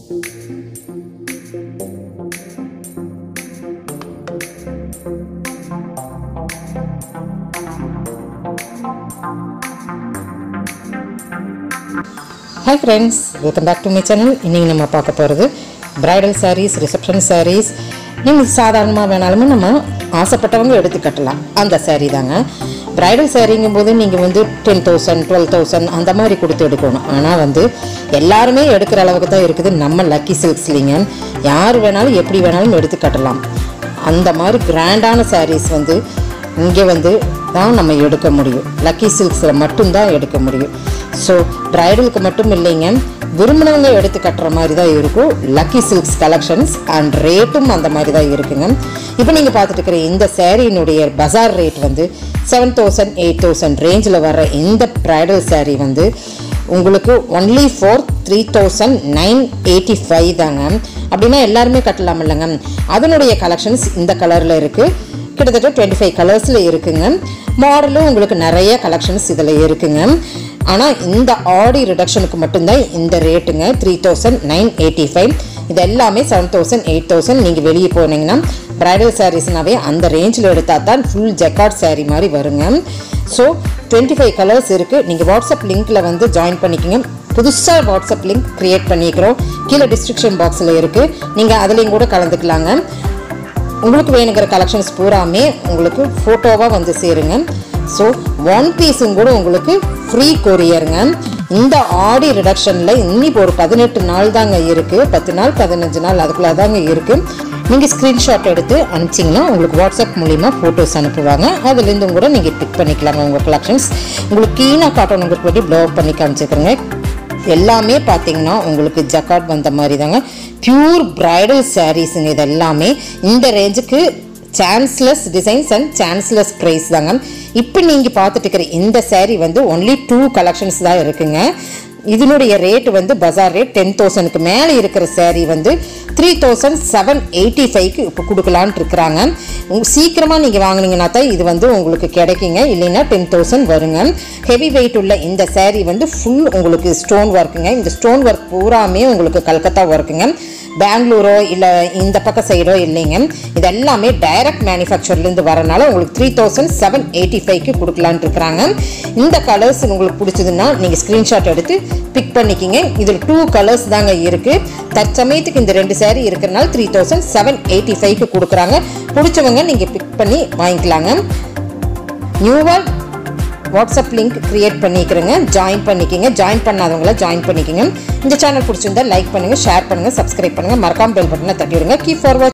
hi friends welcome back to my channel இன்றைக்கி நம்ம பார்க்க போகிறது பிரைடல் sarees ரிசப்ஷன் sarees நீங்கள் சாதாரணமாக வேணாலுமே நம்ம ஆசைப்பட்டவங்க எடுத்து கட்டலாம் அந்த saree தாங்க பிரைடல் சாரீங்கும் போது நீங்கள் வந்து டென் தௌசண்ட் டுவெல் தௌசண்ட் அந்த மாதிரி கொடுத்து எடுக்கணும் ஆனால் வந்து எல்லாருமே எடுக்கிற அளவுக்கு தான் இருக்குது நம்ம லக்கி சில்க்ஸ்லிங்க யார் வேணாலும் எப்படி வேணாலும் எடுத்து கட்டலாம் அந்த மாதிரி கிராண்டான sarees வந்து இங்கே வந்து தான் நம்ம எடுக்க முடியும் லக்கி சில்க்ஸில் மட்டும்தான் எடுக்க முடியும் ஸோ ப்ரைடலுக்கு மட்டும் இல்லைங்க விரும்பினவங்க எடுத்து கட்டுற மாதிரி தான் இருக்கும் லக்கி சில்க்ஸ் கலெக்ஷன்ஸ் அண்ட் ரேட்டும் அந்த மாதிரி தான் இருக்குங்க இப்போ நீங்கள் பார்த்துட்டு இருக்கிற இந்த சேரீனுடைய பஜார் ரேட் வந்து செவன் தௌசண்ட் எயிட் தௌசண்ட் ரேஞ்சில் வர்ற இந்த ப்ரைடல் saree வந்து உங்களுக்கு only for three thousand nine eighty five தாங்க அப்படின்னா எல்லாருமே கட்டலாம் இல்லைங்க அதனுடைய கலெக்ஷன்ஸ் இந்த கலரில் இருக்குது கிட்டத்தட்ட டுவெண்ட்டி ஃபைவ் கலர்ஸில் இருக்குங்க மாடலும் உங்களுக்கு நிறைய கலெக்ஷன்ஸ் இதில் இருக்குங்க ஆனால் இந்த ஆடி ரிடக்ஷனுக்கு மட்டும்தான் இந்த ரேட்டுங்க three thousand nine eighty five இது எல்லாமே செவன் தௌசண்ட் எயிட் தௌசண்ட் நீங்கள் வெளியே போனீங்கன்னா ப்ரைடல் சாரீஸ்னாவே அந்த ரேஞ்சில் எடுத்தால் தான் ஃபுல் ஜெக்கார்ட் saree மாதிரி வருங்க ஸோ டுவெண்ட்டி ஃபைவ் கலர்ஸ் இருக்குது நீங்கள் வாட்ஸ்அப் லிங்க்கில் வந்து ஜாயின் பண்ணிக்கோங்க புதுசாக வாட்ஸ்அப் லிங்க் க்ரியேட் பண்ணிக்கிறோம் கீழே டிஸ்கிரிப்ஷன் பாக்ஸில் இருக்குது நீங்கள் அதுலேயும் கூட கலந்துக்கலாங்க உங்களுக்கு வேணுங்கிற கலெக்ஷன்ஸ் பூராமே உங்களுக்கு ஃபோட்டோவாக வந்து சேருங்க ஸோ ஒன் பீஸும் கூட உங்களுக்கு ஃப்ரீ கொரியருங்க இந்த ஆடி ரிடக்ஷனில் இன்னி ஒரு பதினெட்டு நாள் தாங்க இருக்குது பத்து நாள் பதினஞ்சு நாள் அதுக்குள்ளே தாங்க இருக்குது நீங்கள் ஸ்க்ரீன்ஷாட் எடுத்து அனுப்பிச்சிங்கன்னா உங்களுக்கு வாட்ஸ்அப் மூலிமா ஃபோட்டோஸ் அனுப்புவாங்க அதுலேருந்தும் கூட நீங்கள் பிக் பண்ணிக்கலாங்க உங்கள் கலெக்ஷன்ஸ் உங்களுக்கு கீழாக காட்டணுங்கிறது பற்றி ப்ளோ பண்ணி காமிச்சிக்கிறேங்க எல்லாமே பார்த்தீங்கன்னா உங்களுக்கு ஜக்காட் வந்த மாதிரி தாங்க பியூர் பிரைடல் சாரீஸுங்க இது எல்லாமே இந்த ரேஞ்சுக்கு chanceless designs and chanceless price தாங்க இப்போ நீங்கள் பார்த்துட்டு இருக்கிற இந்த saree வந்து ஒன்லி டூ கலெக்ஷன்ஸ் தான் இருக்குங்க இதனுடைய ரேட் வந்து பஜார் ரேட் டென் தௌசண்ட்க்கு மேலே இருக்கிற saree வந்து த்ரீ தௌசண்ட் செவன் எயிட்டி ஃபைவ்க்கு இப்போ கொடுக்கலான்ட்டு இருக்கிறாங்க உங்க சீக்கிரமாக நீங்கள் வாங்குனீங்கன்னா தான் இது வந்து உங்களுக்கு கிடைக்குங்க இல்லைன்னா டென் தௌசண்ட் வருங்க ஹெவி வெயிட் உள்ள இந்த saree வந்து ஃபுல் உங்களுக்கு ஸ்டோன் ஒர்க்குங்க இந்த ஸ்டோன் ஒர்க் பூராமே உங்களுக்கு கல்கத்தா ஒர்க்குங்க பெங்களூரோ இல்லை இந்த பக்கம் சைடோ இல்லைங்க இது எல்லாமே டைரக்ட் மேனுஃபேக்சர்லேருந்து வரனால உங்களுக்கு த்ரீ தௌசண்ட் செவன் எயிட்டி ஃபைவ்க்கு கொடுக்கலான்ட்டு இருக்கிறாங்க இந்த கலர்ஸ் உங்களுக்கு பிடிச்சதுன்னா நீங்கள் ஸ்க்ரீன்ஷாட் எடுத்து பிக் பண்ணிக்கிங்க இதில் டூ கலர்ஸ் தாங்க இருக்குது தற்சமயத்துக்கு இந்த ரெண்டு saree இருக்கிறனால த்ரீ தௌசண்ட் செவன் எயிட்டி ஃபைவ்க்கு கொடுக்குறாங்க பிடிச்சவங்க நீங்கள் பிக் பண்ணி வாங்கிக்கலாங்க நியூவாக வாட்ஸ்அப் லிங்க் கிரியேட் பண்ணிக்கிறேங்க ஜாயின் பண்ணிக்கோங்க ஜாயின் பண்ணாதவங்கள ஜாயின் பண்ணிக்கோங்க இந்த சேனல் பிடிச்சிருந்தா லைக் பண்ணுங்கள் ஷேர் பண்ணுங்கள் சப்ஸ்கிரைப் பண்ணுங்கள் மறக்காம பெல் பட்டனை தட்டி விடுங்க கீப் ஃபார்வர்ட்